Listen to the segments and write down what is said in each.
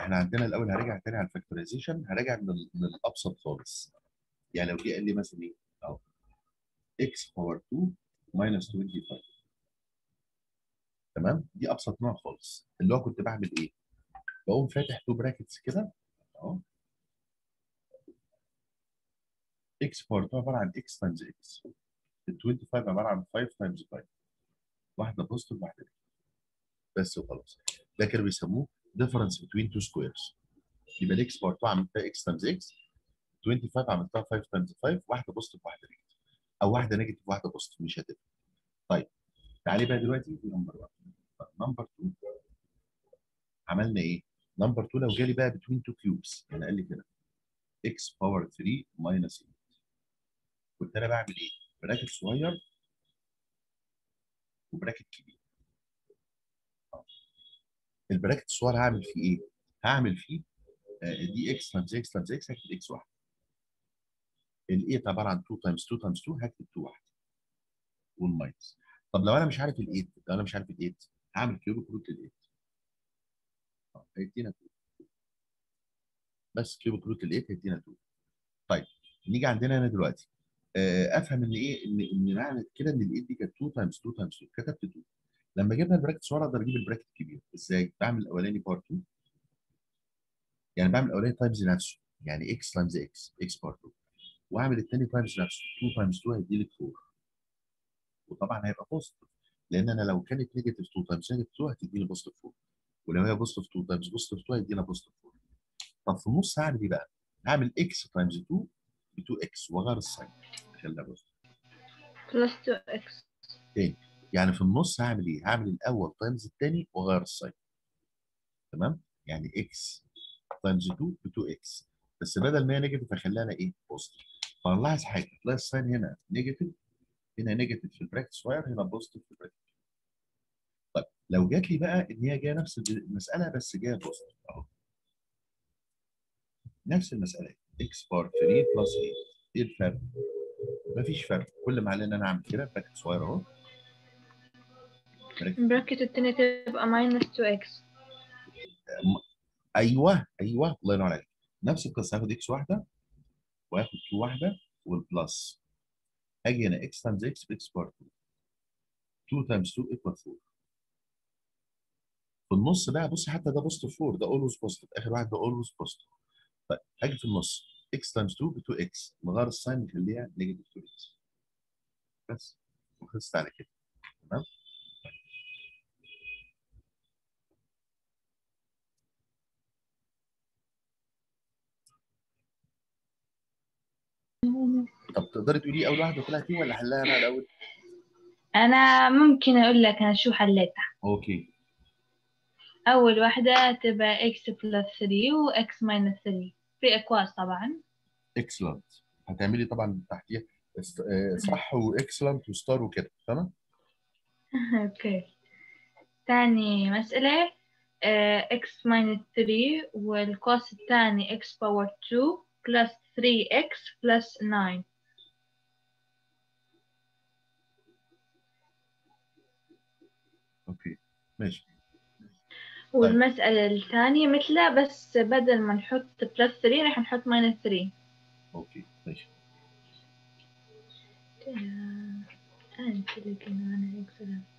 احنا عندنا الاول هراجع تاني على الفاكتورايزيشن هراجع من, ال- من الابسط خالص يعني لو جه قال لي مثلا ايه اهو x باور 2 ماينس 25 تمام دي ابسط نوع خالص اللي هو كنت بعمل ايه بقوم فاتح تو براكتس كده اهو x باور 2 عباره عن x تايمز x ال 25 عباره عن 5 تايمز 5 واحده بوزيتيف واحده نيجاتيف بس وخلاص ده كانوا بيسموه difference between two squares يبقى الاكس باور 2 عملتها x تايمز x 25 عملتها 5 تايمز 5 واحده بوزيتيف واحده نيجاتيف او واحده نيجاتيف واحده بوزيتيف مش هتفرق طيب تعالي بقى دلوقتي نمبر 1 نمبر 2 عملنا ايه؟ نمبر 2 لو جالي بقى between two cubes يعني قال لي كده x باور 3 ماينس 8 كنت انا بعمل ايه؟ براكت صغير وبراكت كبير البراكت الصغير هعمل فيه ايه؟ هعمل فيه آه، دي اكس تايمز اكس تايمز اكس هكتب اكس واحد ال 8 عباره عن 2 تايمز 2 تايمز 2 هكتب 2 واحد والماينس طب لو انا مش عارف ال 8 لو انا مش عارف ال 8 هعمل كيوبيك روت لل 8 آه، هيدينا 2 بس كيوبيك روت لل 8 هيدينا 2 طيب نيجي عندنا هنا دلوقتي آه، افهم ان ايه ان ان معنى كده ان ال 8 دي كانت 2 تايمز 2 تايمز 2 كتبت 2 لما جبنا البراكت الصغير اقدر اجيب البراكت الكبير ازاي؟ بعمل الاولاني باور 2 يعني بعمل الاولاني تايمز نفسه يعني اكس تايمز اكس اكس باور 2 واعمل الثاني تايمز نفسه 2 تايمز 2 هيدي لك 4 وطبعا هيبقى بوزيتيف لان انا لو كانت نيجاتيف 2 تايمز نيجاتيف 2 هتديني بوزيتيف 4 ولو هي بوزيتيف 2 تايمز بوزيتيف 2 هيدينا بوزيتيف 4 طب في النص هعمل ايه بقى؟ هعمل اكس تايمز 2 ب 2 اكس واغير الساين خليها بوزيتيف بلس 2x تاني يعني في النص هعمل ايه؟ هعمل الاول تايمز الثاني واغير الساين تمام؟ يعني اكس تايمز 2 ب 2 اكس بس بدل ما هي نيجاتيف اخليها انا ايه؟ بوزيتيف فنلاحظ حاجه تلاقي الساين هنا نيجاتيف هنا نيجاتيف في البراكت صغير هنا بوزيتيف في البراكت طيب لو جات لي بقى ان هي جايه نفس المساله بس جايه بوزيتيف اهو نفس المساله اكس بار 3 بلس 8 ايه الفرق؟ مفيش فرق كل ما علينا ان انا اعمل كده براكت صغير اهو براكت البراكت التانية تبقى minus 2x ايوه ايوه الله ينور عليك نفس القصه هاخد اكس واحده واخد 2 واحده والبلس هاجي هنا اكس تايمز اكس باكس بار 2 2 تايمز 2 ايكوال 4 في النص بقى بص حتى ده بوزيتيف 4 ده اولويز بوزيتيف اخر واحد ده اولويز بوزيتيف طيب هاجي في النص اكس تايمز 2 ب 2 اكس نغير الساين نخليها نيجاتيف 2 اكس بس وخلصت على كده تمام طب تقدري تقولي اول واحده طلعت ايه ولا حلها انا الاول؟ أنا ممكن أقول لك أنا شو حليتها اوكي أول واحدة تبقى x plus 3 و x minus 3 في أكواس طبعا اكسلنت هتعملي طبعا تحتيها است- آه، صح واكسلنت وستار وكده تمام أوكي تاني مسألة آه، x minus 3 والقوس الثاني x power 2 plus 3x plus 9 اوكي ماشي والمسألة الثانية مثلها بس بدل ما نحط plus 3 راح نحط minus 3 اوكي ماشي أنت اللي كنا أنا excellent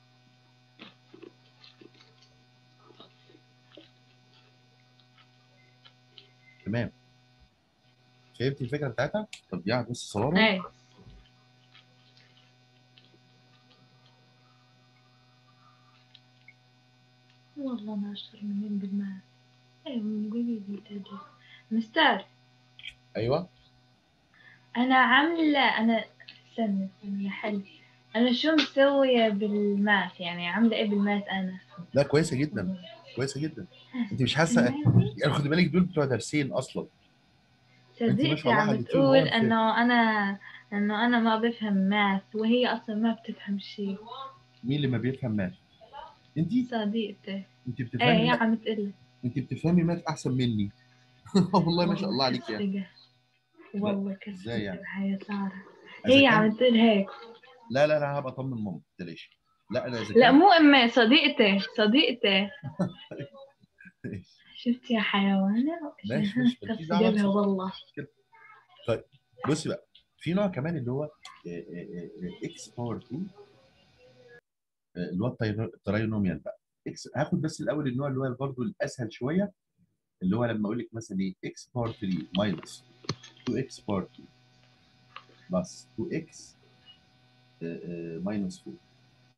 تمام فهمتي الفكره بتاعتها؟ طب دي بس صورها أي والله ما أشطر منين بالماث أيوة قولي لي تدري مستر ايوه أنا عاملة أنا استنى استنى حل أنا شو مسوية بالماث يعني عاملة إيه بالماث أنا لا كويسه جدا كويسه جدا انت مش حاسه يعني خدي بالك دول بتوع درسين اصلا انت ما صديقتي شاء الله عم حليتيهم بتقول وان إنه أنا إنه أنا ما بفهم ماث وهي أصلا ما بتفهم شيء مين اللي ما بيفهم ماث؟ انت صديقتي انت إيه بتفهمي هي ماث عم تقول انت بتفهمي ماث احسن مني والله ما شاء الله عليك يا كذابة. والله ازاي يعني؟ كذابة يا سارة إذا هي كان- عم تقول هيك لا لا لا هبقى اطمن ماما ما تقلقش لا انا اذا لا كان مو أمي صديقتي صديقتي شو شفت يا حيوانة ماشي ماشي مالكيش كف دعوه جبهة والله بصي بقى في نوع كمان اللي هو اكس باور 2 آه، اللي هو التاير- التراينوميال بقى اكس هاخد بس الاول النوع اللي هو برضه الاسهل شويه اللي هو لما اقول لك مثلا ايه اكس باور 3 ماينس 2 اكس باور 2 بلس 2 اكس ماينس 4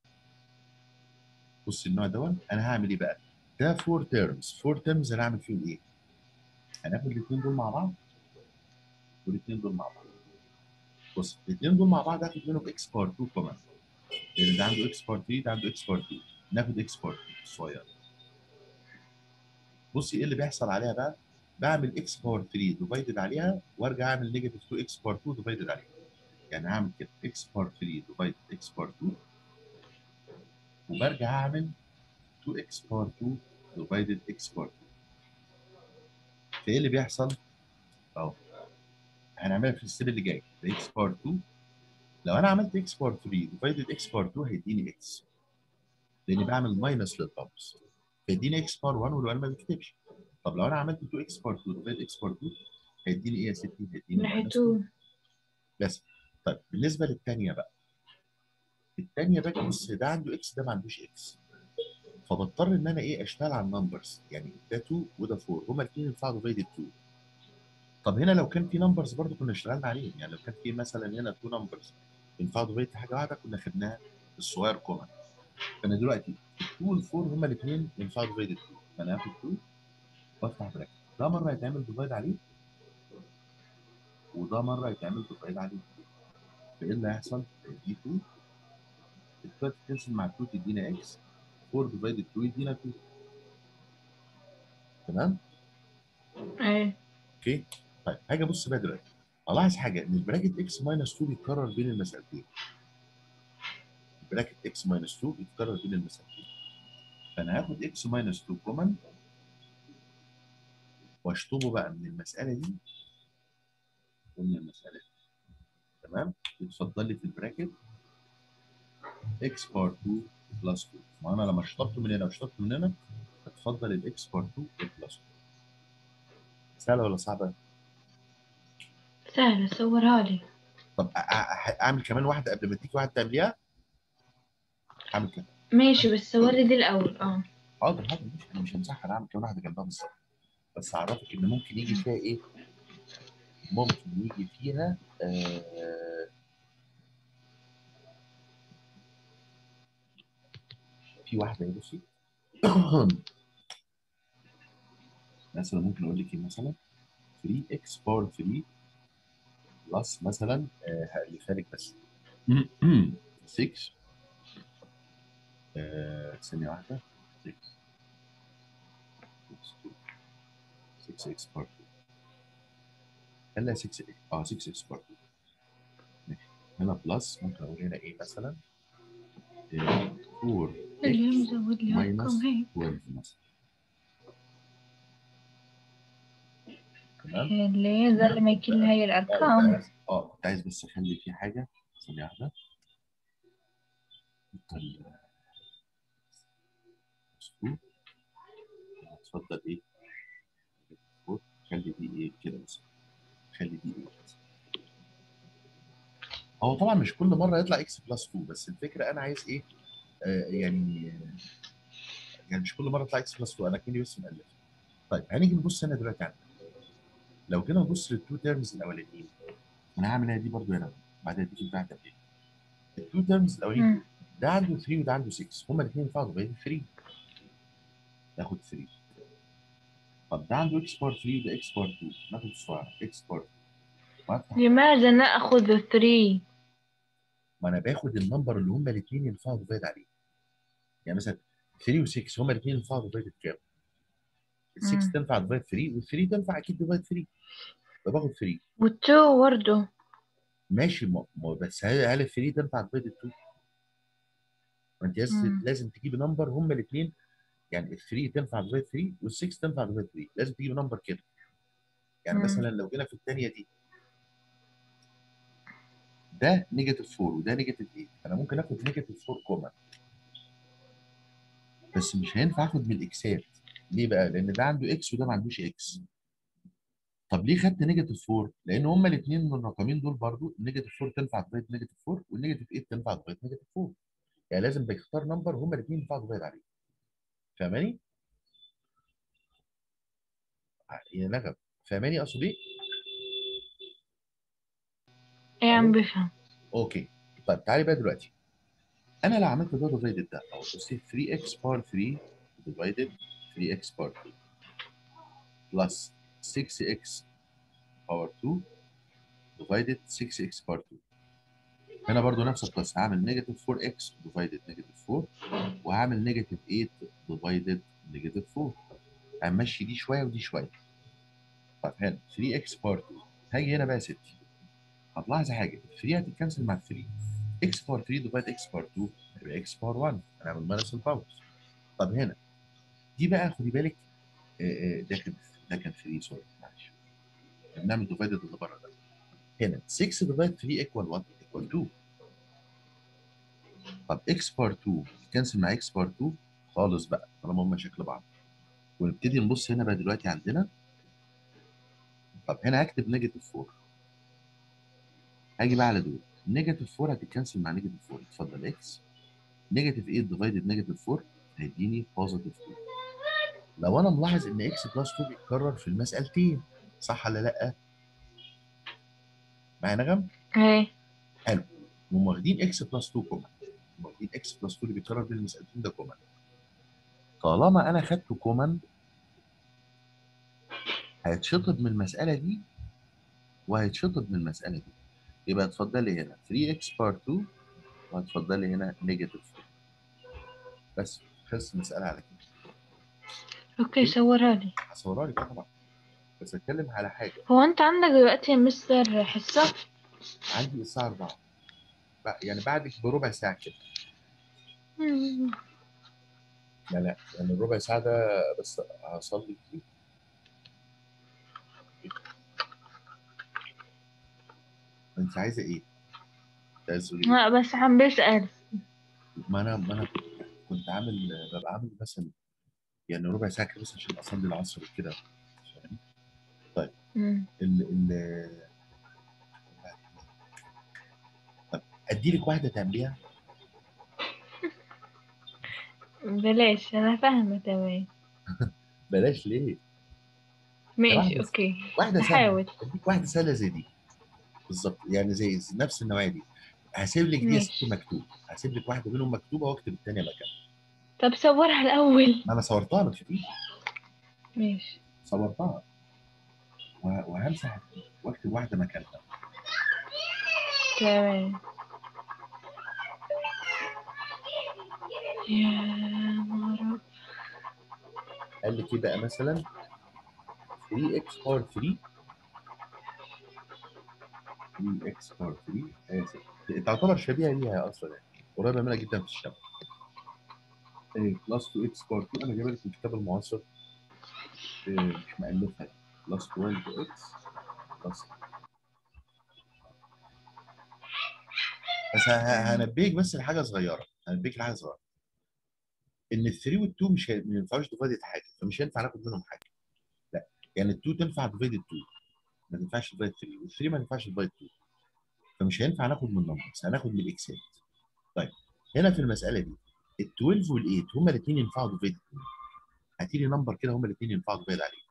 بص النوع دوت انا هعمل ايه بقى؟ ده 4 تيرمز 4 تيرمز انا هعمل فيهم ايه؟ هناخد الاثنين دول مع بعض والاثنين دول مع بعض بص الاثنين دول مع بعض هاخد منهم اكس باور 2 كمان لان ده عنده اكس باور 3 ده عنده اكس باور 2 ناخد اكس باور 2 الصغير بصي ايه اللي بيحصل عليها بقى؟ بعمل اكس باور 3 ديفايدد عليها وارجع اعمل نيجاتيف 2 اكس باور 2 ديفايدد عليها يعني هعمل كده اكس باور 3 ديفايدد اكس باور 2 وبرجع اعمل 2 اكس باور 2 ديفايدد اكس باور 2 فايه اللي بيحصل؟ اهو هنعملها في الستيب اللي جاي اكس باور 2 لو انا عملت اكس باور 3 ديفايدد اكس باور 2 هيديني اكس لاني بعمل ماينس للبامبس فيديني اكس باور 1 ولو انا ما بكتبش طب لو انا عملت 2 اكس باور 2 ديفايد اكس باور 2 هيديني ايه يا ستي؟ هيديني ناحية minus 2 2 بس طيب بالنسبه للثانيه بقى الثانيه بقى بص ده عنده اكس ده ما عندوش اكس فبضطر ان انا ايه اشتغل على النمبرز يعني ده 2 وده 4 هما الاثنين ينفعوا ديفايدد 2 طب هنا لو كان في نمبرز برضه كنا اشتغلنا عليهم يعني لو كان في مثلا هنا 2 نمبرز ينفعوا ديفايد حاجه واحده كنا خدناها الصغير كومن فانا دلوقتي ال 2 وال 4 هما الاثنين ينفعوا ديفايدد 2 فانا هاخد 2 وافتح براكت ده مره يتعمل ديفايد عليه وده مره يتعمل ديفايد عليه فايه اللي هيحصل؟ دي 2 الثلاث تنزل مع 2 تدينا اكس 4 ديفايدد 2 يدينا 2 تمام؟ ايه اوكي؟ طيب هاجي ابص بقى دلوقتي الاحظ حاجه ان البراكت اكس ماينس 2 بيتكرر بين المسألتين البراكت اكس ماينس 2 بيتكرر بين المسألتين فانا هاخد اكس ماينس 2 كومن واشطبه بقى من المساله دي ومن المساله دي تمام؟ يتفضل لي في البراكت اكس بار 2 بلس 2 ما انا لما شطبته من هنا وشطبته من هنا اتفضل الاكس بار 2 بلس 2 سهله ولا صعبه؟ سهلة صورها لي طب أ- أ- اعمل كمان واحده قبل ما اديك واحده تعمليها اعمل كده ماشي بس صوري دي الأول اه حاضر حاضر مش انا مش همسحها انا هعمل كمان واحده جنبها بالظبط بس اعرفك ان ممكن يجي فيها ايه ممكن يجي فيها آه في واحده ايه بصي مثلا ممكن اقول لك ايه مثلا 3 اكس باور 3 بلس مثلا آه هألفها لك بس 6 آه ثانيه واحده 6 6 اكس باور 2 خليها 6 اه 6 اكس باور 2 ماشي هنا بلس ممكن اقول هنا ايه مثلا آه 4 اليوم زود لي minus أرقام هيك 12 مثلا تمام اللي زلمة كل هاي الأرقام اه كنت عايز بس اخلي في حاجه ثانيه واحده ال- سكوب. اتفضل ايه سكوب. خلي دي ايه كده مثلا خلي دي ايه مثلا. هو طبعا مش كل مره يطلع اكس بلس 2 بس الفكره انا عايز ايه آه يعني يعني مش كل مره يطلع اكس بلس 2 انا كاني بس مألف طيب هنيجي نبص هنا دلوقتي عندنا لو جينا نبص للتو تيرمز الاولانيين انا هعمل هنا دي برضو هنا بعدها دي بتاعت تبديل التو تيرمز الاولانيين مم. ده عنده 3 وده عنده 6 هما الاثنين ينفعوا بين 3 ناخد 3 طب ده عنده اكس بار 3 وده اكس بار 2 ناخد الصغير اكس بار وافتح لماذا نأخذ 3 ما انا باخد النمبر اللي هما الاثنين ينفعوا ديفايد عليه يعني مثلا 3 و6 هما الاثنين ينفعوا ديفايد كام؟ ال 6 مم. تنفع ديفايد 3 وال 3 تنفع اكيد ديفايد 3 فباخد 3 والتو برضه ماشي ما ما- بس هل هل ال 3 تنفع ديفايد 2 ما انت لازم مم. لازم تجيب نمبر هما الاثنين يعني ال 3 تنفع ديفايد 3 وال 6 تنفع ديفايد 3 لازم تجيب نمبر كده يعني مم. مثلا لو جينا في الثانيه دي ده نيجاتيف 4 وده نيجاتيف 8 انا ممكن اخد نيجاتيف 4 كومن بس مش هينفع اخد من الاكسات ليه بقى؟ لان ده عنده اكس وده ما عندوش اكس طب ليه خدت نيجاتيف 4 لان هما الاثنين من الرقمين دول برضو النيجاتيف 4 تنفع تبيض نيجاتيف 4 والنيجاتيف 8 تنفع تبيض نيجاتيف 4 يعني لازم بيختار نمبر هما الاثنين ينفعوا تبيض عليه فاهماني؟ يا نغم فاهماني اقصد ايه؟ ايه يا عم بفهم اوكي طيب تعالي بقى دلوقتي انا لو عملت ده ديفايدد ده او بصي 3x بار 3 ديفايدد 3x بار 2 بلس 6x باور 2 ديفايدد 6x بار 2 هنا برضو نفس القصه هعمل نيجاتيف 4x ديفايدد نيجاتيف 4 وهعمل نيجاتيف 8 ديفايدد نيجاتيف 4 همشي دي شويه ودي شويه طب هنا 3x بار 2 هاجي هنا بقى يا ستي هتلاحظ حاجه 3 هتتكنسل مع 3 x بار 3 ديفايد x بار 2 يبقى x بار 1 هنعمل ماينس الباورز طب هنا دي بقى خدي بالك آه، آه، ده كان ده كان 3 سوري معلش بنعمل ديفايد اللي بره ده هنا 6 ديفايد 3 ايكوال 1 ايكوال 2 طب x بار 2 تكنسل مع x بار 2 خالص بقى طالما هم شكل بعض ونبتدي نبص هنا بقى دلوقتي عندنا طب هنا هكتب نيجاتيف 4 هاجي بقى على دول نيجاتيف 4 هتتكنسل مع نيجاتيف 4 اتفضل اكس نيجاتيف 8 ديفايدد نيجاتيف 4 هيديني بوزيتيف 2 لو انا ملاحظ ان اكس بلس 2 بيتكرر في المسألتين صح ولا لا؟ معايا نغم؟ ايه هم واخدين اكس بلس 2 كومن هم واخدين اكس بلس 2 اللي بيتكرر بين المسألتين ده كومن طالما انا خدته كومن هيتشطب من المسألة دي وهيتشطب من المسألة دي يبقى اتفضلي هنا 3x بار 2 وهتفضلي هنا نيجاتيف 4 بس خلص المسألة على كده اوكي صورها لي هصورها لك طبعا بس اتكلم على حاجة هو انت عندك دلوقتي يا مستر حصة عندي الساعة 4 بع- يعني بعدك بربع ساعة كده مم. لا لا يعني الربع ساعة ده بس هصلي فيه انت عايزة ايه؟ انت عايزة تقولي إيه؟ لا بس عم بسأل ما انا ما انا كنت كنت عامل ببقى عامل مثلا يعني ربع ساعة كده بس عشان اصلي العصر وكده فاهمني؟ مم. ال ال طب ادي لك واحدة تعمليها بلاش انا فاهمة تمام بلاش ليه؟ ماشي واحدة- اوكي واحدة سهلة بحاول اديك واحدة سهلة زي دي بالظبط يعني زي زي نفس النوعية دي هسيب لك دي يا ماشي. ستي مكتوب هسيب لك واحدة منهم مكتوبة واكتب الثانية مكانها طب صورها الأول ما انا صورتها ما تخافيش ماشي صورتها و- وهمسح واكتب واحدة مكانها تمام يا مرب قال لك ايه بقى مثلا 3x باور 3 3x باور 3 اسف تعتبر شبيهه ليها اصلا يعني قريبه منها جدا في الشبه ايه بلس 2x باور 2 انا جايبها لك من الكتاب المعاصر إيه مش مألفها بلس 12x بلس بس ه- ه- هنبهك بس لحاجه صغيره هنبهك لحاجه صغيره ان ال 3 وال 2 مش هي- ما ينفعوش ديفايدد حاجه فمش هينفع ناخد منهم حاجه لا يعني ال 2 تنفع ديفايدد 2 ما تنفعش ديفايد 3 وال 3 ما ينفعش ديفايد 2 فمش هينفع ناخد من نمبرز هناخد من الاكسات طيب هنا في المساله دي ال 12 وال 8 هما الاثنين ينفعوا ديفايد 2 هاتي لي نمبر كده هما الاثنين ينفعوا ديفايد عليه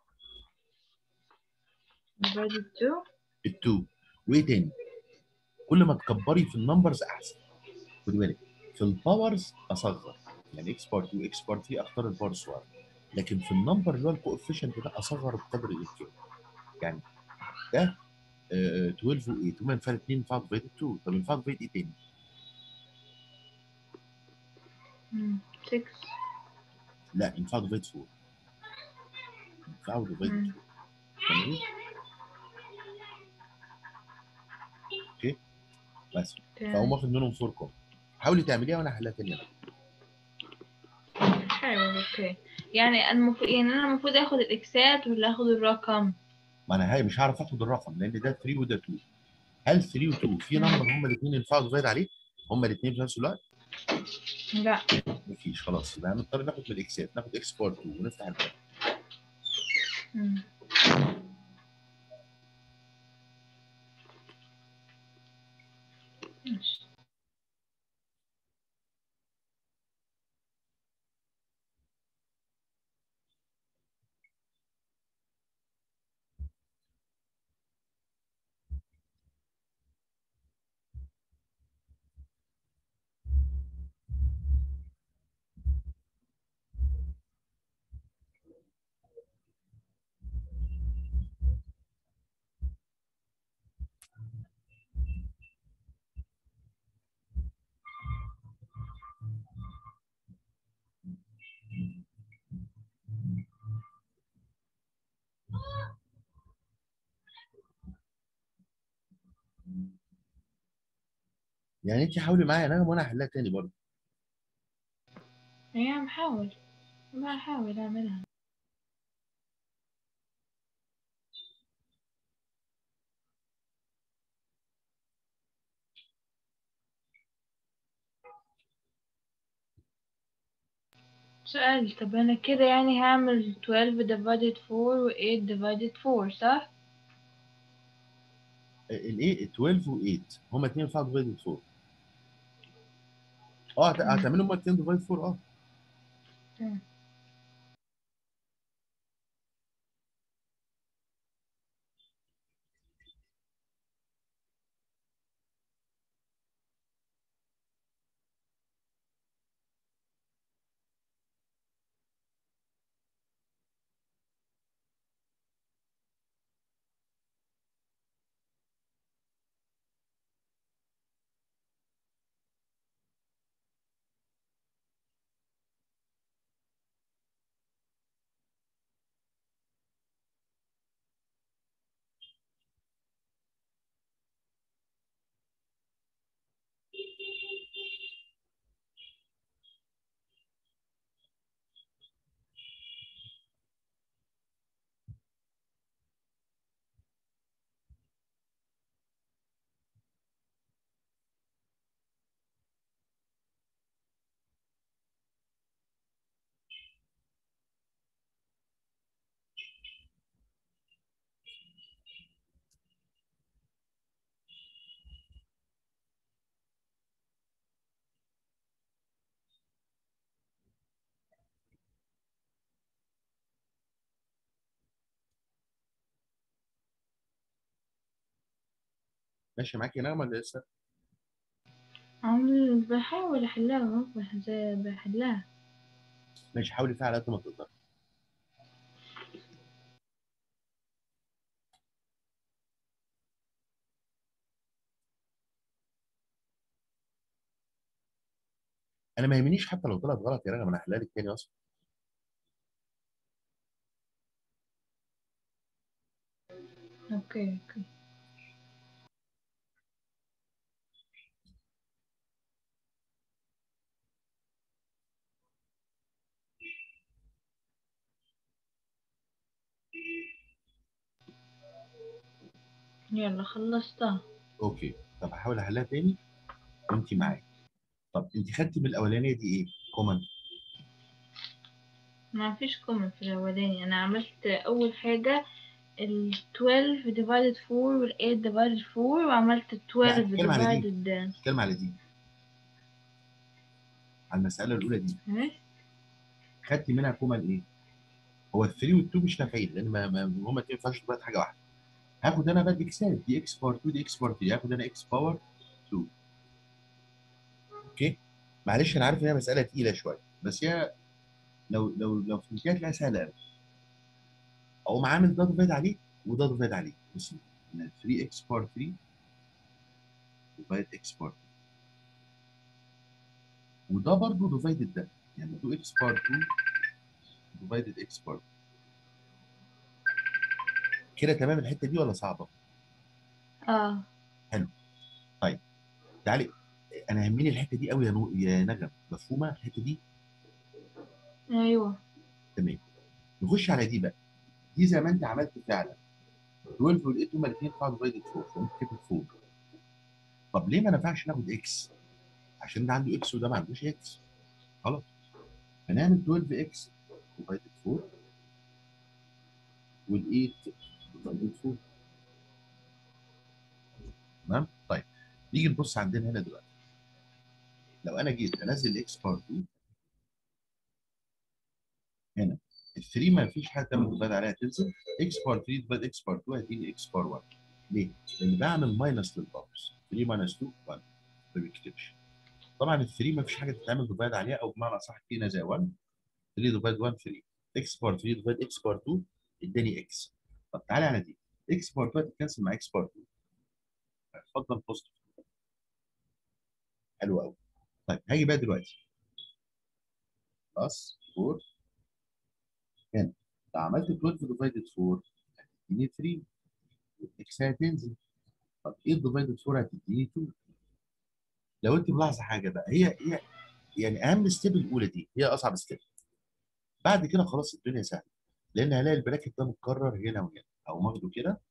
divided two ال 2 وايه تاني؟ كل ما تكبري في النمبرز احسن خدي بالك في الباورز اصغر يعني اكس بار 2 اكس بار 3 اختار الباور الصغير لكن في النمبر اللي هو الكوفيشنت ده اصغر بقدر الامكان يعني ده آه، 12 و8 هما ينفعوا الاثنين ينفعوا ديفايد 2 طب ينفعوا ديفايد ايه تاني؟ مم. six لا ينفعوا ديفايد 4 ينفعوا ديفايد مم. 2 تمام؟ اوكي بس فاقوم تمام واخد منهم 4 كوم حاولي تعمليها وانا احلها تاني حلو اوكي يعني المفروض يعني انا المفروض اخد الاكسات ولا اخد الرقم ما انا هاي مش هعرف اخد الرقم لان ده 3 وده 2 هل 3 و2 في نمبر هما الاثنين ينفعوا ديفايد عليه؟ هما الاثنين في نفس الوقت؟ لا مفيش خلاص يبقى هنضطر ناخد من الاكسات ناخد اكس بار 2 ونفتح الباب يعني انت حاولي معايا انا وانا هحلها تاني برضه يعني عم حاول ما أحاول أعملها سؤال طب أنا كده يعني هعمل 12 divided 4 و 8 divided 4 صح؟ الايه 12 و8 هما اثنين ينفعوا ديفايد 4 اه هت- مم. هتعملوا هما اثنين ديفايد 4 اه تمام. ماشي معاكي نغمه ولا لسه؟ عم بحاول أحلها أهو بح- بحلها ماشي حاولي فيها على قد ما تقدر انا ما يهمنيش حتى لو طلعت غلط يا رغم انا هحلها لك تاني اصلا أوكي أوكي يلا خلصتها اوكي طب هحاول احلها تاني وانت معايا طب انت خدتي من الاولانيه دي ايه؟ كومن ما فيش كومنت في الأولاني أنا عملت أول حاجة ال 12 divided 4 وال 8 divided 4 وعملت 12 بتكلم على دي. divided بتكلم على دي على المساله الاولى دي إيه؟ خدتي منها كومن ايه؟ هو ال 3 وال 2 مش نافعين لان ما ما هما ما ينفعش تبقى حاجه واحده هاخد انا بقى الاكسات دي اكس باور 2 دي اكس باور 3 هاخد انا اكس باور 2 اوكي معلش انا عارف ان هي مساله تقيله شويه بس هي لو لو لو فهمتيها تلاقيها سهله قوي اقوم عامل ده ديفايد عليه وده ديفايد عليه بصي 3 اكس باور 3 ديفايد اكس باور 2 وده برضه ديفايدد ده يعني 2 اكس باور 2 ديفايدد اكس باور 2 كده تمام الحته دي ولا صعبه؟ اه تعالي انا يهمني الحته دي قوي يا نو... يا نغم مفهومه الحته دي أيوه تمام نخش على دي بقى دي زي ما انت عملت فعلا 12 وال 8 هما الاثنين طلعوا ديفايدد 4 فقمت كاتب 4 طب ليه ما نفعش ناخد اكس؟ عشان ده عنده اكس وده ما عندوش اكس خلاص هنعمل 12 اكس ديفايدد 4 وال 8 ديفايدد 4 تمام طيب نيجي نبص عندنا هنا دلوقتي لو انا جيت انزل اكس بار 2 هنا ال 3 ما فيش حاجه تعمل ديفايد عليها تنزل اكس بار 3 ديفايد اكس بار 2 هيديني اكس بار 1 ليه؟ لان بعمل ماينس للباورز 3 ماينس 2 1 ما بيكتبش طبعا ال 3 ما فيش حاجه تتعمل ديفايد عليها او بمعنى صح فينا زي 1 3 ديفايد 1 3 اكس بار 3 ديفايد اكس بار 2 اداني اكس طب تعالى على دي اكس بار 2 هتتكنسل مع اكس بار 2 اتفضل بوزيتيف حلو قوي طيب هاجي بقى دلوقتي بلس 4 هنا لو عملت 12 ديفايدد 4 هتديني 3 والاكس هتنزل طب 8 ديفايدد 4 هتديني 2 لو انت ملاحظه حاجه بقى هي هي يعني اهم ستيب الاولى دي هي اصعب ستيب بعد كده خلاص الدنيا سهله لان هلاقي البراكت ده متكرر هنا وهنا او ماخده كده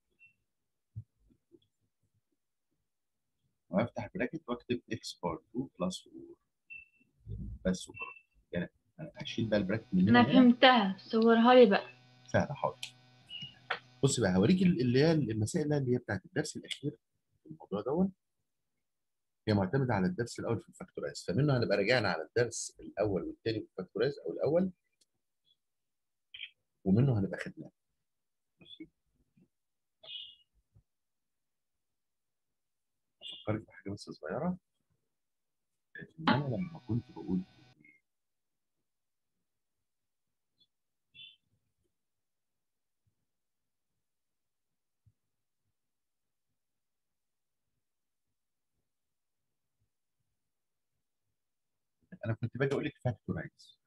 وافتح براكت واكتب اكس بار 2 بلس 4 بس وخلاص يعني أنا هشيل بقى البراكت من هنا انا وهنا. فهمتها صورها لي بقى سهله حاضر بص بقى هوريك اللي هي المسائل اللي هي بتاعت الدرس الاخير في الموضوع دوت هي معتمده على الدرس الاول في الفاكتورايز فمنه هنبقى راجعنا على الدرس الاول والثاني في الفاكتورايز او الاول ومنه هنبقى خدناه ماشي افكرك بحاجه بس صغيره ان انا لما كنت بقول انا كنت باجي اقول لك فاكتورايز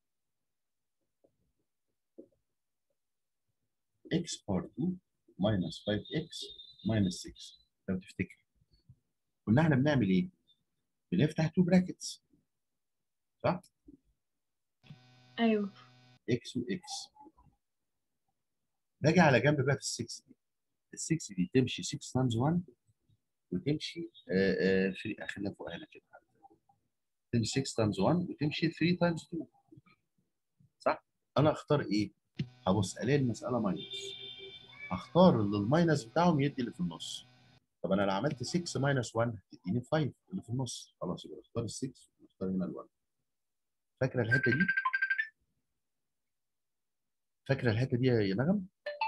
x بار 2 minus 5x minus 6 لو تفتكر كنا احنا بنعمل ايه؟ بنفتح تو براكتس صح؟ ايوه x و x باجي على جنب بقى في ال 6 دي ال 6 دي تمشي 6 تايمز 1 وتمشي آه، آه، في خلينا فوق هنا كده تمشي 6 تايمز 1 وتمشي 3 تايمز 2 صح؟ انا اختار ايه؟ هبص الاقي المساله ماينس هختار اللي الماينس بتاعهم يدي اللي في النص طب انا لو عملت 6 ماينس 1 هتديني 5 اللي في النص خلاص يبقى اختار ال 6 واختار هنا ال 1 فاكره الحته دي؟ فاكره الحته دي يا نغم؟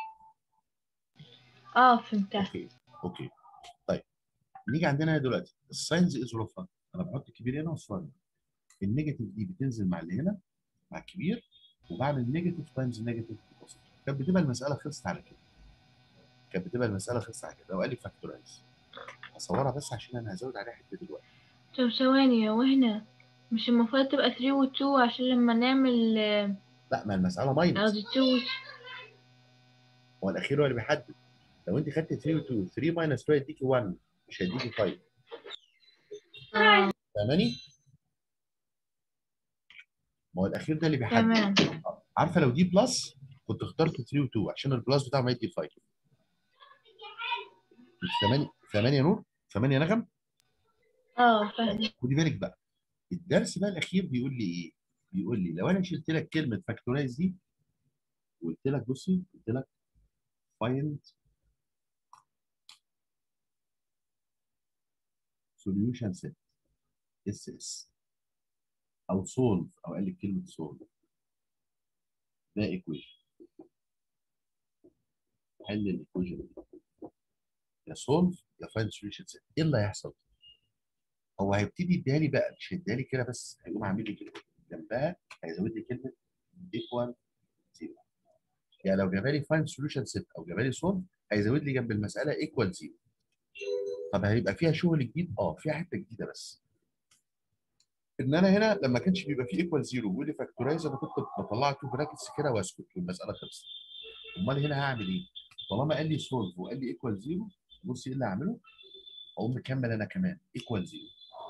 اه فهمتها اوكي اوكي طيب نيجي عندنا دلوقتي الساينز از ظروفها انا بحط الكبير هنا والصغير النيجاتيف دي بتنزل مع اللي هنا مع الكبير وبعمل نيجاتيف تايمز نيجاتيف كانت بتبقى المساله خلصت على كده كانت بتبقى المساله خلصت على كده لو قال لي فاكتورايز هصورها بس عشان انا هزود عليها حته دلوقتي طب ثواني هو هنا مش المفروض تبقى 3 و 2 عشان لما نعمل آه، لا ما المساله ماينس قصدي 2 و هو الاخير هو اللي بيحدد لو انت خدت 3 و 2 3 ماينس 2 هيديكي 1 مش هيديكي 5 آه، فاهماني؟ ما هو الاخير ده اللي بيحدد تمام عارفه لو دي بلس كنت اخترت 3 و 2 عشان البلس بتاعه ما يدي 5 مش 8 8 نور 8 نغم اه فاهم خدي بالك بقى الدرس بقى الاخير بيقول لي ايه؟ بيقول لي لو انا شلت لك كلمه فاكتورايز دي وقلت لك بصي قلت لك find solution set اس اس او solve او قال لك كلمه solve ده equation حل الايكويشن دي يا solve يا find solution set ايه اللي هيحصل؟ هو هيبتدي يديها لي بقى مش هيديها لي كده بس هيقوم عامل لي كده جنبها هيزود لي كلمه equal zero يعني لو جابها لي find solution set او جابها لي solve هيزود لي جنب المساله equal zero طب هيبقى فيها شغل جديد؟ اه فيها حته جديده بس ان انا هنا لما كانش بيبقى فيه ايكوال زيرو بيقول لي فاكتورايز انا كنت بطلع تو براكتس كده واسكت والمساله خلصت امال هنا هعمل ايه؟ طالما قال لي سولف وقال لي ايكوال زيرو بص ايه اللي هعمله؟ اقوم مكمل انا كمان ايكوال زيرو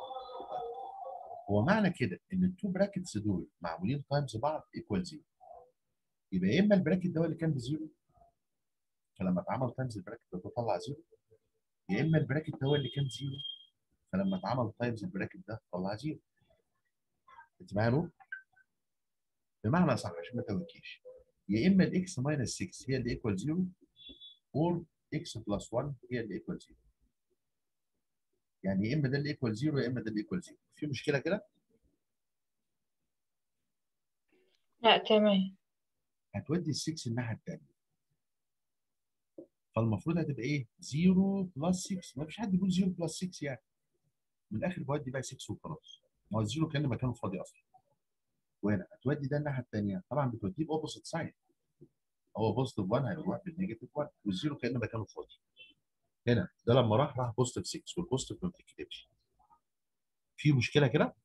هو معنى كده ان التو براكتس دول معمولين تايمز بعض ايكوال زيرو يبقى يا اما البراكت ده هو اللي كان بزيرو فلما اتعمل تايمز البراكت ده طلع زيرو يا اما البراكت ده هو اللي كان زيرو فلما اتعمل تايمز البراكت ده طلع زيرو انت معايا نور؟ بمعنى صح عشان ما توهكيش يا اما الاكس ماينس 6 هي اللي ايكوال 0 اور اكس بلس 1 هي اللي ايكوال 0 يعني يا اما ده اللي ايكوال 0 يا اما ده اللي ايكوال 0 في مشكله كده لا تمام هتودي ال 6 الناحيه الثانيه فالمفروض هتبقى ايه 0 بلس 6 ما فيش حد بيقول 0 بلس 6 يعني من الاخر بودي بقى 6 وخلاص ما هو الزيرو كان مكانه فاضي اصلا وهنا هتودي ده الناحيه الثانيه طبعا بتوديه باوبوزيت سايد هو بوزيتيف 1 هيروح بالنيجاتيف 1 والزيرو كان مكانه فاضي هنا ده لما راح راح بوزيتيف 6 والبوزيتيف ما بتتكتبش في مشكله كده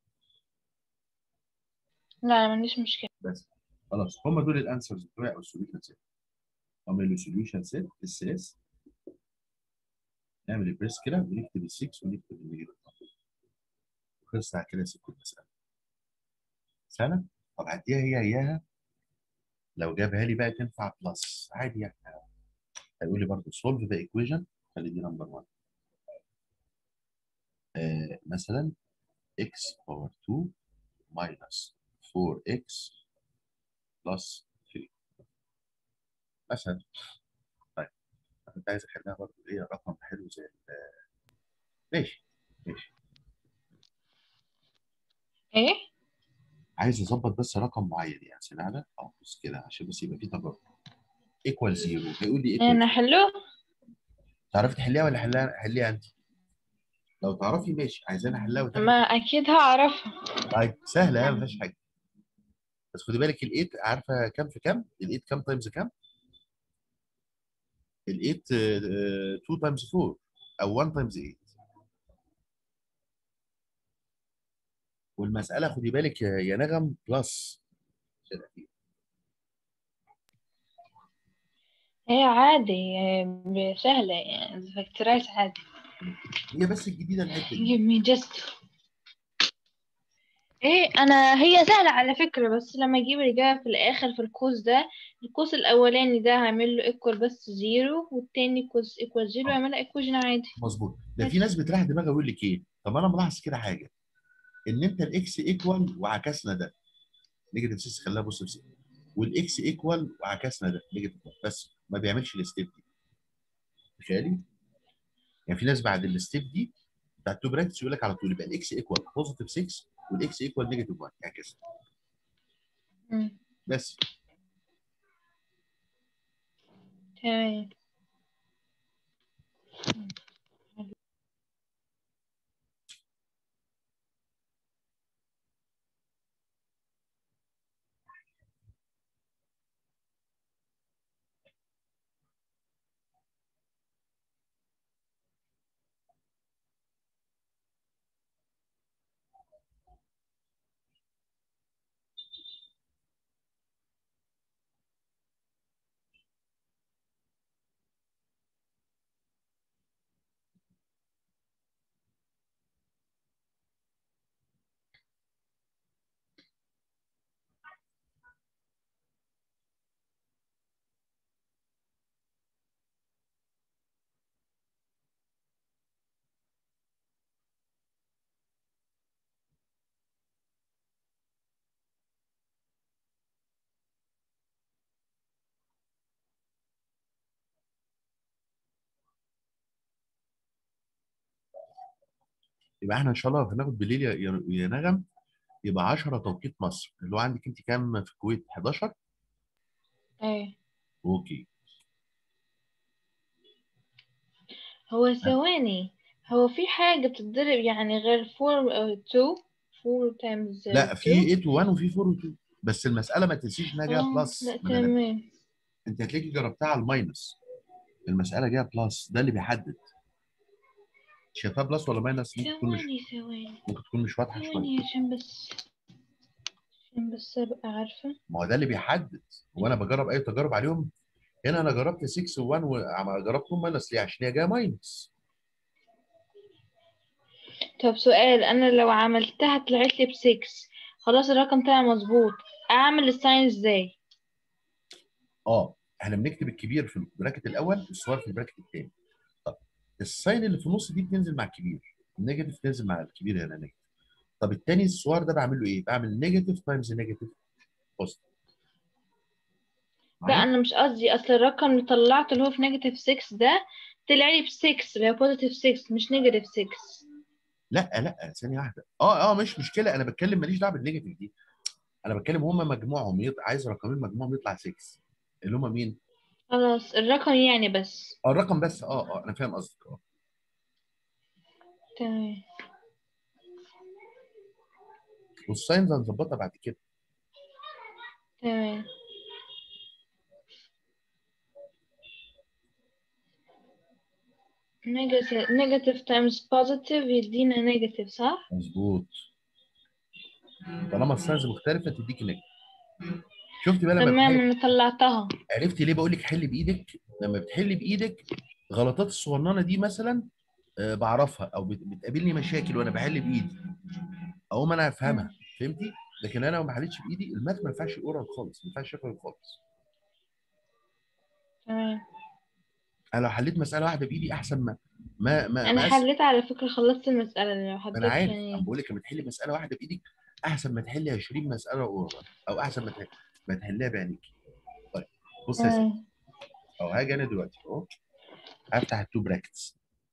لا أنا ما عنديش مشكلة بس خلاص هم دول الانسرز بتوعي او السوليوشن سيت اعمل له سوليوشن سيت اس اس نعمل البريس كده ونكتب ال 6 ونكتب النيجاتيف خلص على كده سكت المساله سنه طب هديها هي اياها لو جابها لي بقى تنفع بلس عادي يعني هيقول لي برضه سولف ذا ايكويشن خلي دي نمبر 1 آه مثلا x باور 2 minus 4x plus 3 مثلا طيب انا كنت عايز احلها برضه ايه رقم حلو زي ال- ماشي ماشي ايه عايز اظبط بس رقم معين يعني سنعلى اه بص كده عشان بس يبقى في تجارب ايكوال زيرو هيقول لي ايكوال انا حلو تعرفي تحليها ولا حلها حليها انت لو تعرفي ماشي عايزانا احلها وتاخدي ما اكيد هعرفها طيب سهله يعني ما فيهاش حاجه بس خدي بالك ال8 عارفه كام في كام؟ ال8 كام تايمز كام؟ ال8 2 تايمز 4 او 1 تايمز 8 والمساله خدي بالك يا يا نغم بلس هي عادي آه، سهلة يعني فاكتورايز عادي هي بس الجديده الحته دي give me just ايه انا هي سهلة على فكرة بس لما اجيب الإجابة في الآخر في القوس ده القوس الأولاني ده هعمل له equal بس زيرو والتاني قوس equal زيرو هعملها equation عادي مظبوط ده في ناس بتريح دماغها ويقول لك ايه؟ طب انا ملاحظ كده حاجه ان انت الاكس ايكوال وعكسنا ده نيجاتيف 6 خليها بص بص والاكس ايكوال وعكسنا ده نيجاتيف 1 بس ما بيعملش الستيب دي تخيلي يعني في ناس بعد الستيب دي بتاعت تو براكتس يقول لك على طول يبقى الاكس ايكوال بوزيتيف 6 والاكس ايكوال نيجاتيف 1 يعكس مم. بس تمام يبقى احنا ان شاء الله هناخد بالليل يا- يا يا نغم يبقى 10 توقيت مصر اللي هو عندك انت كام في الكويت 11 ايه اوكي هو ثواني هو في حاجة بتتضرب يعني غير 4 أو 2 4 times لا في 8 و1 وفي 4 و2 بس المساله ما تنسيش انها جايه بلس لا ما أنا- تمام انت هتلاقيكي جربتها على الماينس المساله جايه بلس ده اللي بيحدد شايفها بلس ولا ماينس ممكن تكون مش ثواني ثواني ممكن تكون مش واضحه شويه ثواني عشان بس عشان بس أبقى عارفة ما هو ده اللي بيحدد هو انا بجرب اي تجارب عليهم هنا انا جربت 6 و1 وجربتهم ماينس ليه عشان هي جايه ماينس طب سؤال أنا لو عملتها طلعت لي ب 6 خلاص الرقم طلع مظبوط أعمل الساين ازاي؟ اه احنا بنكتب الكبير في البراكت الاول والصغير في البراكت الثاني طب الساين اللي في النص دي بتنزل مع الكبير النيجاتيف تنزل مع الكبير هنا نيجاتيف طب الثاني الصغير ده بعمل له ايه؟ بعمل نيجاتيف تايمز نيجاتيف بوزيتيف لا أنا مش قصدي أصل الرقم اللي طلعته اللي هو في نيجاتيف 6 ده طلع لي ب 6 اللي هو بوزيتيف 6 مش نيجاتيف 6 لا لا ثانيه واحده اه اه مش مشكله انا بتكلم ماليش دعوه بالنيجاتيف دي انا بتكلم هم مجموعهم يط... عايز رقمين مجموعهم يطلع 6 اللي هم مين؟ خلاص الرقم يعني بس اه الرقم بس اه اه انا فاهم قصدك اه تمام والساينز هنظبطها بعد كده تمام نيجاتيف نيجاتيف تايمز بوزيتيف يدينا نيجاتيف صح؟ مظبوط طالما الساينز مختلفه تديك نيجاتيف شفتي بقى لما تمام بتحل... أنا طلعتها عرفتي ليه بقول لك حل بايدك لما بتحل بايدك غلطات الصغننه دي مثلا آه، بعرفها او بت- بتقابلني مشاكل وانا بحل بايدي اقوم انا افهمها فهمتي لكن انا لو ما حلتش بايدي الماث ما ينفعش اورال خالص ما ينفعش شفوي خالص تمام انا لو حليت مساله واحده بايدي احسن ما ما ما انا ما أس- حليت على فكرة خلصت المسألة لو ما حضرتك انا عارف يعني انا بقول لك لما تحلي مساله واحده بايدك احسن ما تحلي 20 مساله اورال او احسن ما تحلي ما تحليها بعينيك طيب بص يا سيدي تمام او هاجي انا دلوقتي اهو هفتح التو براكتس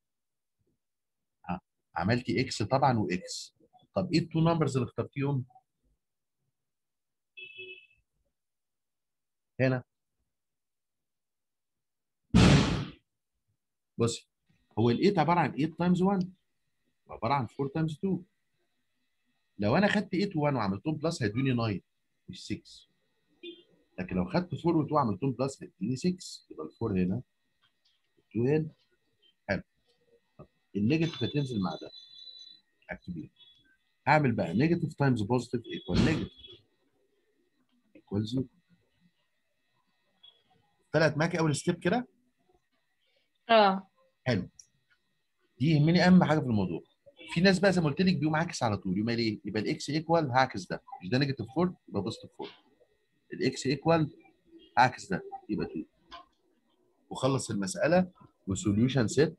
ها عملتي اكس طبعا واكس طب ايه التو نمبرز اللي اخترتيهم هنا بصي هو ال 8 عباره عن 8 تايمز 1 عباره عن 4 تايمز 2 لو انا خدت 8 و1 وعملتهم بلس هيدوني 9 مش 6 لكن لو خدت 4 و2 وعملتهم بلس هيديني 6 يبقى ال 4 هنا 2 هنا حلو طب النيجاتيف هتنزل مع ده اكتبيه هعمل بقى نيجاتيف تايمز بوزيتيف ايكوال نيجاتيف ايكوال 0 طلعت معاكي اول ستيب كده اه حلو دي يهمني اهم حاجه في الموضوع في ناس بقى زي ما قلت لك بيقوم عاكس على طول يقوم قال ايه يبقى الاكس ايكوال هعكس ده مش ده نيجاتيف 4 يبقى بوزيتيف 4 الاكس ايكوال هعكس ده يبقى 2 وخلص المساله وسوليوشن سيت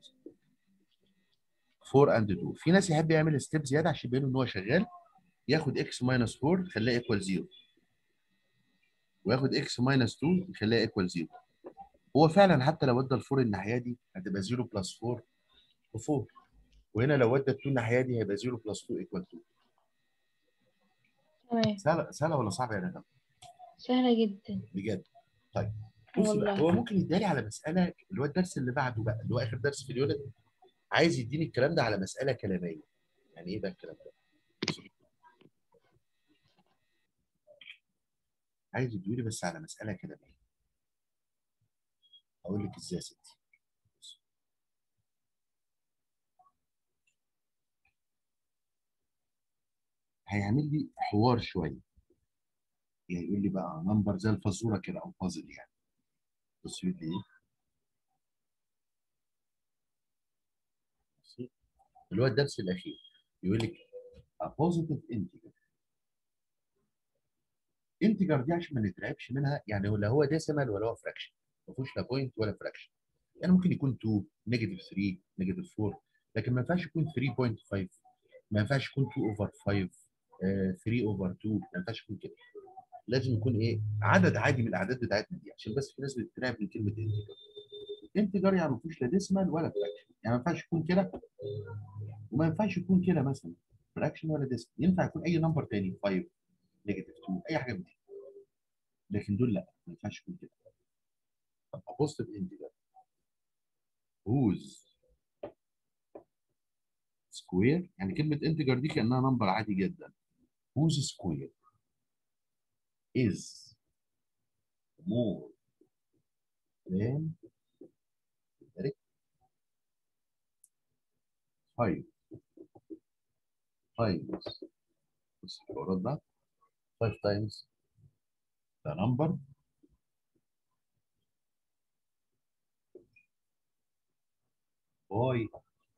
4 اند 2 في ناس يحب يعمل ستيب زياده عشان يبين ان هو شغال ياخد اكس ماينس 4 يخليها ايكوال 0 وياخد اكس ماينس 2 يخليها ايكوال 0 هو فعلا حتى لو ادى الفور الناحيه دي هتبقى 0 بلس 4 و4 وهنا لو ادى 2 الناحيه دي هيبقى 0 بلس 2 ايكوال 2 تمام سهله سهله ولا صعبه يا ندى؟ سهلة جدا بجد طيب بصي بقى والله هو ممكن يدالي على مساله اللي هو الدرس اللي بعده بقى اللي هو اخر درس في اليونت عايز يديني الكلام ده على مساله كلاميه يعني ايه بقى الكلام ده؟ عايز يديني بس على مساله كلاميه اقول لك ازاي يا ستي بصي. هيعمل لي حوار شويه يعني يقول لي بقى نمبر زي الفزوره كده او بازل يعني بص يقول لي ايه بصي. اللي هو الدرس الاخير يقول لك a positive integer انتجر دي عشان ما نترعبش منها يعني ولا هو ديسيمال ولا هو فراكشن ما فيهوش لا بوينت ولا فراكشن يعني ممكن يكون 2 نيجاتيف 3 نيجاتيف 4 لكن ما ينفعش يكون 3.5 ما ينفعش يكون 2 اوفر 5 3 اوفر 2 ما ينفعش يكون كده لازم يكون ايه عدد عادي من الاعداد بتاعتنا دي عشان بس في ناس بتترعب من كلمه انتجر انتجر يعني ما فيهوش لا ديسيمال ولا فراكشن يعني ما ينفعش يكون كده وما ينفعش يكون كده مثلا فراكشن ولا ديسيمال ينفع يكون اي نمبر تاني 5 نيجاتيف 2 اي حاجه من دي لكن دول لا ما ينفعش يكون كده طب بوزيتيف انتجر whose سكوير يعني كلمة انتجر دي كأنها نمبر عادي جدا whose سكوير is more than 5 times بص الحوارات ده 5 times the number by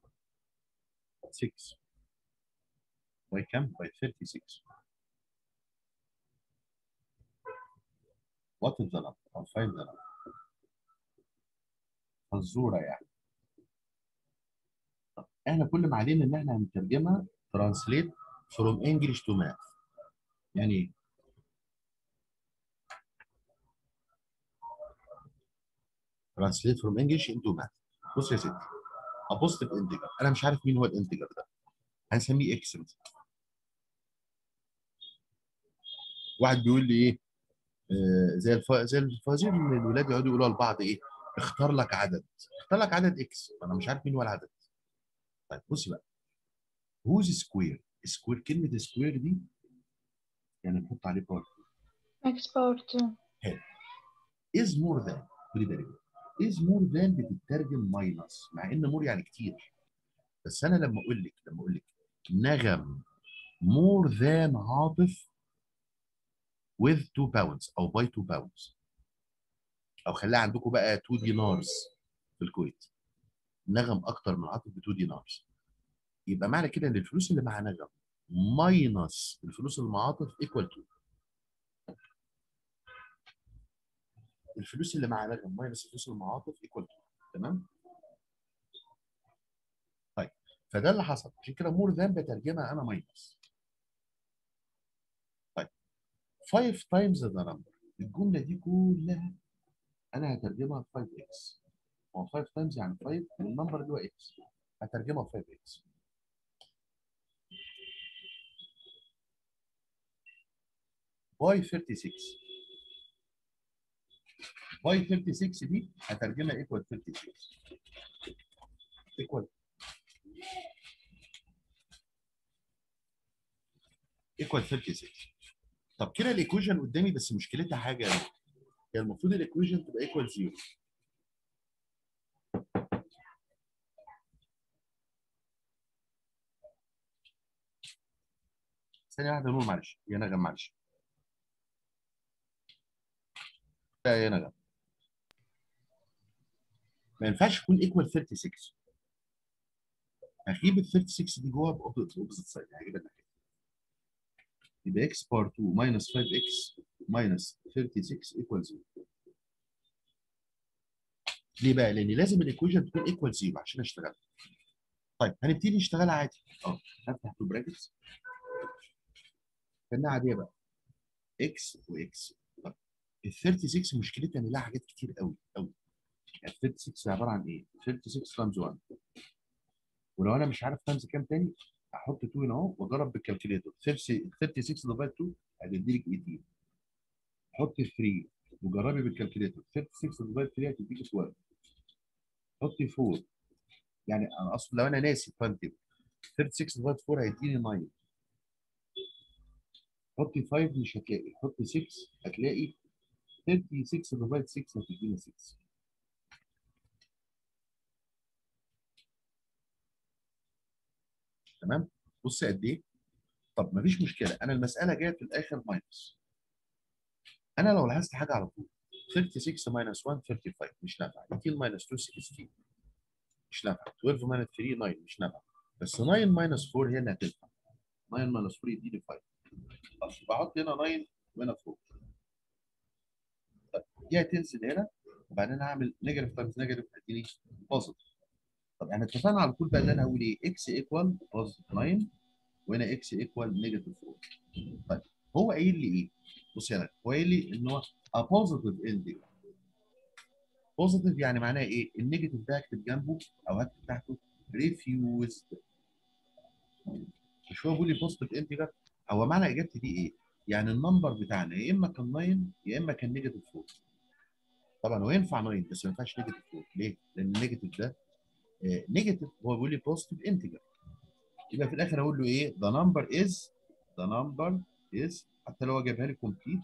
6 by كم؟ by 36 what is the number? I'll find the number فالزورة يعني طب احنا كل ما علينا ان احنا هنترجمها translate from English to math يعني ايه؟ translate from English into math بص يا ستي a positive integer انا مش عارف مين هو الانتجر ده هنسميه اكس مثلا واحد بيقول لي ايه آه زي الف... زي الفوازير اللي الولاد يقعدوا يقولوها لبعض ايه اختار لك عدد اختار لك عدد اكس انا مش عارف مين هو العدد طيب بصي بقى whose سكوير سكوير كلمه سكوير دي يعني نحط عليه بار اكس باور 2 is more than خدي بالك is more than بتترجم ماينس مع ان مور يعني كتير بس انا لما اقول لك لما اقول لك نغم more than عاطف with 2 pounds او by 2 pounds او خليها عندكم بقى 2 دينارز في الكويت نغم اكتر من عاطف ب 2 دينارز يبقى معنى كده ان الفلوس اللي مع نغم ماينس الفلوس المعاطف ايكوال تو الفلوس اللي مع نغم ماينس الفلوس المعاطف ايكوال تو تمام طيب فده اللي حصل عشان كده مور ذان بترجمها انا ماينس طيب 5 تايمز ذا نمبر الجمله دي كلها انا هترجمها 5 اكس هو 5 تايمز يعني 5 والنمبر اللي هو اكس هترجمها 5 اكس باي 36 باي 36 دي هترجمها ايكوال 36 ايكوال ايكوال 36 طب كده الايكويشن قدامي بس مشكلتها حاجه يعني هي المفروض الايكويشن تبقى ايكوال 0 ثانيه واحده نور معلش يا نغم معلش لا يا نغم ما ينفعش يكون ايكوال 36 هجيب ال 36 دي جوه باوبوزيت سايد هجيبها الناحيه يبقى x بار 2 minus 5x minus 36 equal 0 ليه بقى؟ لان لازم الايكويشن تكون ايكوال 0 عشان اشتغل طيب هنبتدي نشتغل عادي اه هفتح تو براكتس كانها عاديه بقى x وx طب ال 36 مشكلتها ان لها حاجات كتير قوي قوي يعني ال 36 عباره عن ايه؟ 36 تايمز 1 ولو انا مش عارف تايمز كام تاني احط 2 هنا اهو واجرب بالكالكوليتر 36 ديفايد 2 هتديلك 18 حط 3 وجربي بالكالكوليتر 36 ديفايد 3 هتديك 12 حطي 4 يعني انا اصلا لو انا ناسي فانتم 36 ديفايد 4 هيديني 9 حطي 5 مش هتلاقي حطي 6 هتلاقي 36 ديفايد 6 هتديني 6 تمام بص قد ايه طب مفيش مشكله انا المساله جايه في الاخر ماينس انا لو لاحظت حاجه على طول 36 ماينس 1 35 مش نافع 18 ماينس 2 16 مش نافع 12 ماينس 3 9 مش نافع بس 9 ماينس 4 هي اللي هتنفع 9 ماينس 4 يديني 5 خلاص بحط هنا 9 وهنا 4 طب دي هتنزل هنا وبعدين هعمل نيجاتيف تايمز نيجاتيف هتديني بوزيتيف طب احنا اتفقنا على طول بقى اللي انا هقول ايه اكس ايكوال بوزيتيف 9 وهنا اكس ايكوال نيجاتيف 4 طيب هو قايل لي ايه؟ بص هنا هو قايل لي ان هو a positive integer بوزيتيف يعني معناه ايه؟ النيجاتيف ده هكتب جنبه او هكتب تحته refused مش هو بيقول لي بوزيتيف انتجر هو معنى اجابتي دي ايه؟ يعني النمبر بتاعنا يا اما كان 9 يا اما كان نيجاتيف 4 طبعا هو ينفع 9 بس ما ينفعش نيجاتيف 4 ليه؟ لان النيجاتيف ده نيجاتيف هو بيقول لي بوزيتيف انتجر يبقى في الاخر اقول له ايه ذا نمبر از ذا نمبر از حتى لو هو جابها لي كومبليت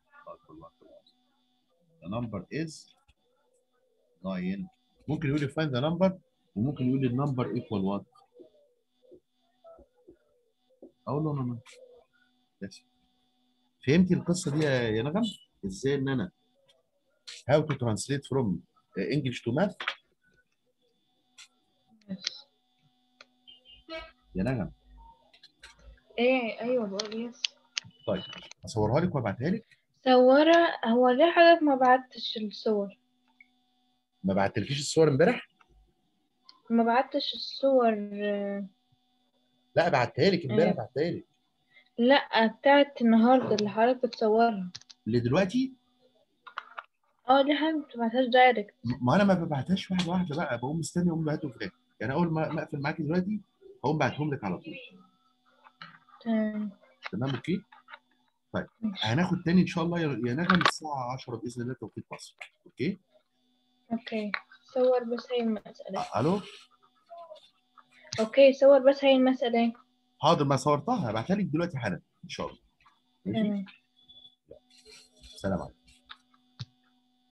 ذا نمبر از 9 ممكن يقول لي فاين ذا نمبر وممكن يقول لي النمبر ايكوال وات اقول له انا بس فهمتي القصه دي يا يا نغم ازاي ان انا how to translate from uh, English to math يا نغم ايه ايوه بقول يس طيب اصورها لك وابعتها لك صورة هو ليه حضرتك ما بعتش الصور ما بعتلكيش الصور امبارح ما بعتش الصور آه، لا بعتها لك امبارح أيوة. بعتها لك لا بتاعت النهاردة اللي حضرتك بتصورها اللي دلوقتي اه دي حاجة متبعتهاش دايركت م- ما انا ما ببعتهاش واحده واحده بقى بقوم مستني اقوم بعته في الاخر يعني اول ما ما اقفل معاكي دلوقتي هقوم بعتهم لك على طول تمام تمام اوكي طيب ماشي. هناخد تاني ان شاء الله يا يا نغم الساعه 10 باذن الله توقيت مصر اوكي اوكي صور بس هي المسألة أ- الو اوكي صور بس هي المسألة حاضر ما صورتها هبعتها لك دلوقتي حالا ان شاء الله ماشي تمام سلام عليكم